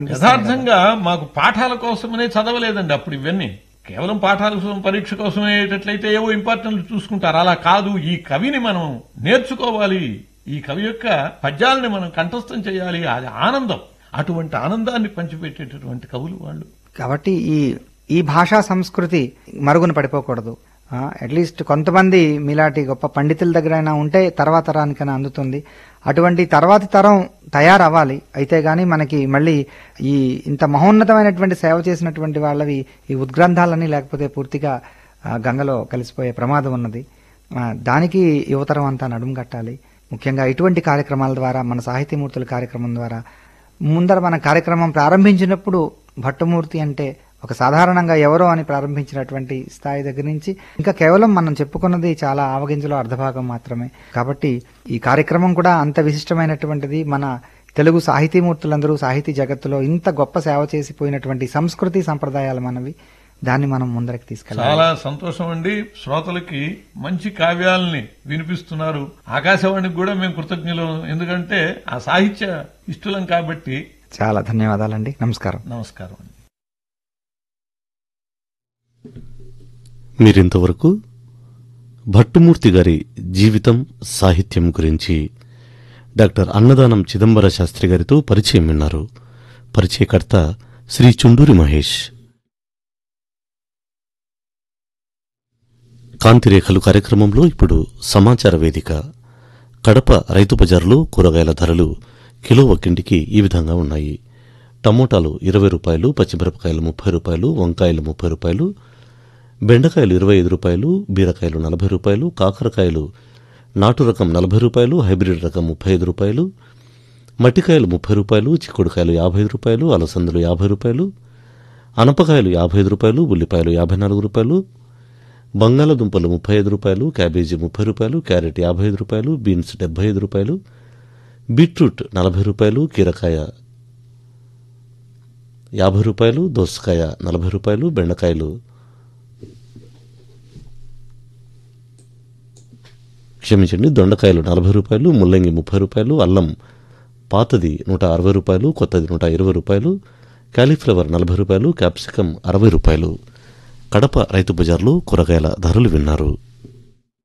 యథార్థంగా మాకు పాఠాల కోసమనే చదవలేదండి అప్పుడు ఇవన్నీ కేవలం పాఠాల కోసం పరీక్ష కోసం అయ్యేటట్లయితే ఏవో ఇంపార్టెంట్ చూసుకుంటారు అలా కాదు ఈ కవిని మనం నేర్చుకోవాలి ఈ కవి యొక్క పద్యాలని మనం కంఠస్థం చేయాలి అది ఆనందం అటువంటి ఆనందాన్ని పంచిపెట్టేటటువంటి కవులు వాళ్ళు కాబట్టి ఈ ఈ భాషా సంస్కృతి మరుగున పడిపోకూడదు అట్లీస్ట్ కొంతమంది మీలాంటి గొప్ప పండితుల దగ్గరైనా ఉంటే తర్వాత తరానికైనా అందుతుంది అటువంటి తర్వాతి తరం తయారవ్వాలి అయితే గాని మనకి మళ్ళీ ఈ ఇంత మహోన్నతమైనటువంటి సేవ చేసినటువంటి వాళ్ళవి ఈ ఉద్గ్రంథాలని లేకపోతే పూర్తిగా ఆ, గంగలో కలిసిపోయే ప్రమాదం ఉన్నది ఆ, దానికి యువతరం అంతా నడుము కట్టాలి ముఖ్యంగా ఇటువంటి కార్యక్రమాల ద్వారా మన సాహితీమూర్తుల కార్యక్రమం ద్వారా ముందర మన కార్యక్రమం ప్రారంభించినప్పుడు భట్టుమూర్తి అంటే ఒక సాధారణంగా ఎవరో అని ప్రారంభించినటువంటి స్థాయి దగ్గర నుంచి ఇంకా కేవలం మనం చెప్పుకున్నది చాలా ఆవగింజలో అర్ధభాగం మాత్రమే కాబట్టి ఈ కార్యక్రమం కూడా అంత విశిష్టమైనటువంటిది మన తెలుగు సాహితీమూర్తులందరూ సాహితీ జగత్తులో ఇంత గొప్ప సేవ చేసిపోయినటువంటి సంస్కృతి సంప్రదాయాలు మనవి దాన్ని మనం ముందరికి తీసుకెళ్ళాలి చాలా సంతోషం అండి శ్రోతలకి మంచి కావ్యాలని వినిపిస్తున్నారు ఆకాశవాణికి కూడా మేము కృతజ్ఞులు ఎందుకంటే ఆ సాహిత్య ఇష్టలం కాబట్టి చాలా ధన్యవాదాలండి నమస్కారం నమస్కారం అండి మీరింతవరకు భట్టుమూర్తి గారి జీవితం సాహిత్యం గురించి డాక్టర్ అన్నదానం చిదంబర శాస్త్రి గారితో పరిచయం విన్నారు పరిచయకర్త శ్రీ చుండూరి మహేష్ కాంతిరేఖలు కార్యక్రమంలో ఇప్పుడు సమాచార వేదిక కడప రైతు బజార్లో కూరగాయల ధరలు కిలో ఒక్కింటికి ఈ విధంగా ఉన్నాయి టమోటాలు ఇరవై రూపాయలు పచ్చిమిరపకాయలు ముప్పై రూపాయలు వంకాయలు ముప్పై రూపాయలు బెండకాయలు ఇరవై ఐదు రూపాయలు బీరకాయలు నలభై రూపాయలు కాకరకాయలు నాటు రకం నలభై రూపాయలు హైబ్రిడ్ రకం ముప్పై ఐదు రూపాయలు మట్టికాయలు ముప్పై రూపాయలు చిక్కుడుకాయలు యాభై ఐదు రూపాయలు అలసందులు యాభై రూపాయలు అనపకాయలు యాభై ఐదు రూపాయలు ఉల్లిపాయలు యాభై నాలుగు రూపాయలు బంగాళదుంపలు ముప్పై ఐదు రూపాయలు క్యాబేజీ ముప్పై రూపాయలు క్యారెట్ యాభై ఐదు రూపాయలు బీన్స్ డెబ్బై ఐదు రూపాయలు బీట్రూట్ నలభై రూపాయలు కీరకాయ యాభై రూపాయలు దోసకాయ నలభై రూపాయలు బెండకాయలు క్షమించండి దొండకాయలు నలభై రూపాయలు ముల్లంగి ముప్పై రూపాయలు అల్లం పాతది నూట అరవై రూపాయలు కొత్తది నూట ఇరవై రూపాయలు కాలీఫ్లవర్ నలభై రూపాయలు క్యాప్సికం అరవై రూపాయలు కడప రైతు బజార్లో కూరగాయల ధరలు విన్నారు